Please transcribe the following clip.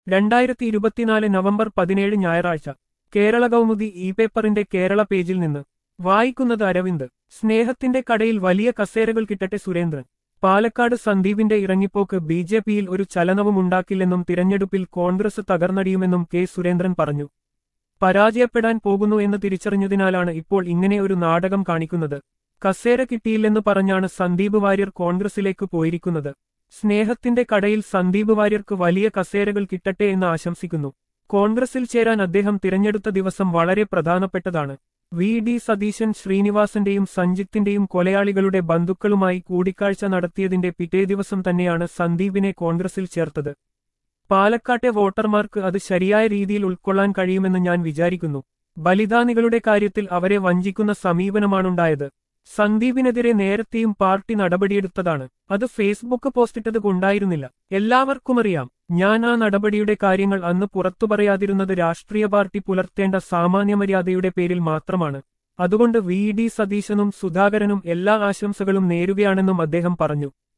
രണ്ടായിരത്തി ഇരുപത്തിനാല് നവംബർ പതിനേഴ് ഞായറാഴ്ച കേരള കൗമുദി ഇ പേപ്പറിന്റെ കേരള പേജിൽ നിന്ന് വായിക്കുന്നത് അരവിന്ദ് സ്നേഹത്തിന്റെ കടയിൽ വലിയ കസേരകൾ കിട്ടട്ടെ സുരേന്ദ്രൻ പാലക്കാട് സന്ദീപിന്റെ ഇറങ്ങിപ്പോക്ക് ബി ജെ പിയിൽ ഒരു ചലനവും ഉണ്ടാക്കില്ലെന്നും തിരഞ്ഞെടുപ്പിൽ കോൺഗ്രസ് തകർന്നടിയുമെന്നും കെ സുരേന്ദ്രൻ പറഞ്ഞു പരാജയപ്പെടാൻ പോകുന്നു എന്ന് തിരിച്ചറിഞ്ഞതിനാലാണ് ഇപ്പോൾ ഇങ്ങനെ ഒരു നാടകം കാണിക്കുന്നത് കസേര കിട്ടിയില്ലെന്ന് പറഞ്ഞാണ് സന്ദീപ് വാര്യർ കോൺഗ്രസിലേക്ക് പോയിരിക്കുന്നത് സ്നേഹത്തിന്റെ കടയിൽ സന്ദീപ് വാര്യർക്ക് വലിയ കസേരകൾ കിട്ടട്ടെ എന്ന് ആശംസിക്കുന്നു കോൺഗ്രസിൽ ചേരാൻ അദ്ദേഹം തിരഞ്ഞെടുത്ത ദിവസം വളരെ പ്രധാനപ്പെട്ടതാണ് വി ഡി സതീശൻ ശ്രീനിവാസന്റെയും സഞ്ജിത്തിന്റെയും കൊലയാളികളുടെ ബന്ധുക്കളുമായി കൂടിക്കാഴ്ച നടത്തിയതിന്റെ പിറ്റേ ദിവസം തന്നെയാണ് സന്ദീപിനെ കോൺഗ്രസിൽ ചേർത്തത് പാലക്കാട്ടെ വോട്ടർമാർക്ക് അത് ശരിയായ രീതിയിൽ ഉൾക്കൊള്ളാൻ കഴിയുമെന്ന് ഞാൻ വിചാരിക്കുന്നു ബലിദാനികളുടെ കാര്യത്തിൽ അവരെ വഞ്ചിക്കുന്ന സമീപനമാണുണ്ടായത് സന്ദീപിനെതിരെ നേരത്തെയും പാർട്ടി നടപടിയെടുത്തതാണ് അത് ഫേസ്ബുക്ക് പോസ്റ്റിട്ടത് കൊണ്ടായിരുന്നില്ല എല്ലാവർക്കുമറിയാം ഞാൻ ആ നടപടിയുടെ കാര്യങ്ങൾ അന്ന് പുറത്തു പറയാതിരുന്നത് രാഷ്ട്രീയ പാർട്ടി പുലർത്തേണ്ട സാമാന്യമര്യാദയുടെ പേരിൽ മാത്രമാണ് അതുകൊണ്ട് വി ഡി സതീശനും സുധാകരനും എല്ലാ ആശംസകളും നേരുകയാണെന്നും അദ്ദേഹം പറഞ്ഞു